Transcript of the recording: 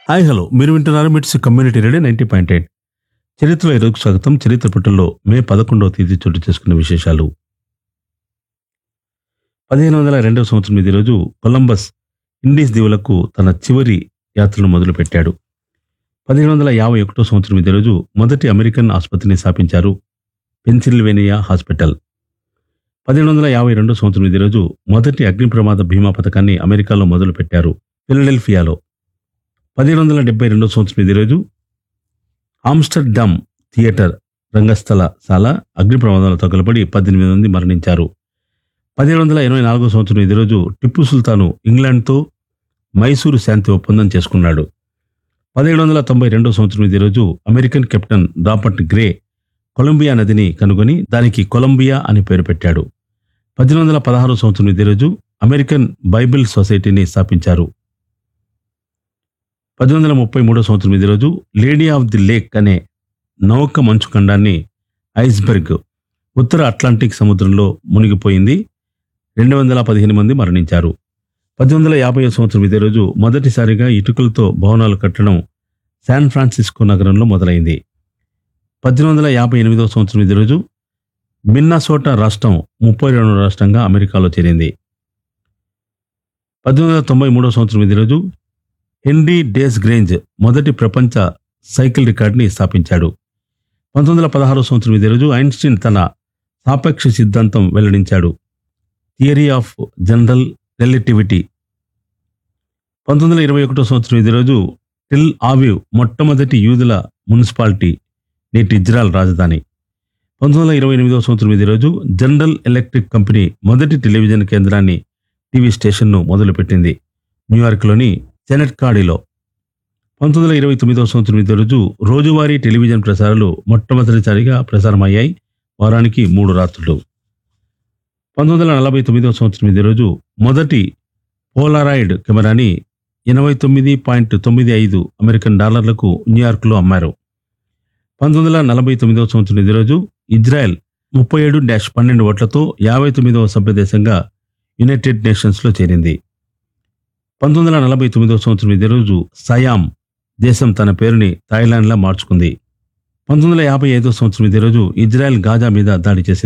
hi hello మీరు వింటున్నారు MITS community radio ninety point eight చరిత్రలో ఈరోజు స్వాగతం చరిత్ర పుటల్లో మే పదకొండవ తేదీ చోటు చేసుకున్న విశేషాలు పదిహేను వందల రెండవ సంవత్సరం ఇదే రోజు కొలంబస్ ఇండీస్ దీవులకు తన చివరి యాత్రను మొదలుపెట్టాడు పదిహేను వందల యాభై ఒకటో సంవత్సరం ఇదే రోజు మొదటి అమెరికన్ ఆసుపత్రిని స్థాపించారు పెన్సిల్వేనియా హాస్పిటల్ పదిహేను వందల యాభై రెండో సంవత్సరం ఇదే రోజు మొదటి అగ్ని ప్రమాద బీమా పథకాన్ని అమెరికాలో మొదలుపెట్టారు ఫిలడెల్ఫియాలో పదిహేను వందల డెబ్బై రెండో సంవత్సరం ఇదే రోజు ఆమ్స్టర్డామ్ థియేటర్ రంగస్థల శాల అగ్ని ప్రమాదంలో తగులబడి పద్దెనిమిది మంది మరణించారు పదిహేడు వందల ఎనభై నాలుగో సంవత్సరం ఇదే రోజు టిప్పు సుల్తాను ఇంగ్లాండ్తో మైసూరు శాంతి ఒప్పందం చేసుకున్నాడు పదిహేడు వందల తొంభై రెండో సంవత్సరం ఇదే రోజు American captain Robert Gray Columbia నదిని కనుగొని దానికి కొలంబియా అని పేరు పెట్టాడు పద్దెనిమిది వందల పదహారో సంవత్సరం ఇదే రోజు అమెరికన్ బైబిల్ సొసైటీని స్థాపించారు పద్దెనిమిది వందల ముప్పై మూడో సంవత్సరం ఇదే రోజు లేడీ ఆఫ్ ది లేక్ అనే నౌక మంచు ఖండాన్ని ఐస్బెర్గ్ ఉత్తర అట్లాంటిక్ సముద్రంలో మునిగిపోయింది రెండు వందల పదిహేను మంది మరణించారు పద్దెనిమిది వందల యాభై సంవత్సరం ఇదే రోజు మొదటిసారిగా ఇటుకలతో భవనాలు కట్టడం శాన్ ఫ్రాన్సిస్కో నగరంలో మొదలైంది పద్దెనిమిది వందల యాభై ఎనిమిదవ సంవత్సరం ఇదే రోజు మిన్నాసోటా రాష్ట్రం ముప్పై రెండవ రాష్ట్రంగా అమెరికాలో చేరింది పద్దెనిమిది వందల తొంభై మూడవ సంవత్సరం ఇదే రోజు హెన్రీ డేస్ గ్రేంజ్ మొదటి ప్రపంచ సైకిల్ రికార్డుని స్థాపించాడు పంతొమ్మిది వందల పదహారో సంవత్సరం ఇదే రోజు ఐన్స్టీన్ తన సాపేక్ష సిద్ధాంతం వెల్లడించాడు థియరీ ఆఫ్ జనరల్ రిలేటివిటీ పంతొమ్మిది వందల ఇరవై ఒకటో సంవత్సరం ఇదే రోజు టెల్ ఆవివ్ మొట్టమొదటి యూదుల మున్సిపాలిటీ నేటి ఇజ్రాయల్ రాజధాని పంతొమ్మిది వందల ఇరవై ఎనిమిదవ సంవత్సరం ఇదే రోజు జనరల్ ఎలక్ట్రిక్ కంపెనీ మొదటి టెలివిజన్ కేంద్రాన్ని టీవీ స్టేషన్ను మొదలుపెట్టింది న్యూయార్క్లోని సెనెట్ కాడిలో పంతొమ్మిది వందల ఇరవై తొమ్మిదవ సంవత్సరం ఇదే రోజు రోజువారీ టెలివిజన్ ప్రసారాలు మొట్టమొదటిసారిగా ప్రసారమయ్యాయి వారానికి మూడు రాత్రులు పంతొమ్మిది వందల నలభై తొమ్మిదవ సంవత్సరం ఇదే రోజు మొదటి పోలారాయిడ్ కెమెరాని ఎనభై తొమ్మిది పాయింట్ తొమ్మిది ఐదు అమెరికన్ డాలర్లకు న్యూయార్క్లో అమ్మారు పంతొమ్మిది వందల నలభై తొమ్మిదవ సంవత్సరం ఇదే రోజు ఇజ్రాయెల్ ముప్పై ఏడు డాష్ పన్నెండు ఓట్లతో యాభై తొమ్మిదవ సభ్యదేశంగా యునైటెడ్ నేషన్స్లో చేరింది పంతొమ్మిది వందల నలభై తొమ్మిదవ సంవత్సరం ఇదే రోజు సయాం దేశం తన పేరుని థాయిలాండ్లా మార్చుకుంది పంతొమ్మిది వందల యాభై ఐదో సంవత్సరం ఇదే రోజు ఇజ్రాయెల్ గాజా మీద దాడి చేసింది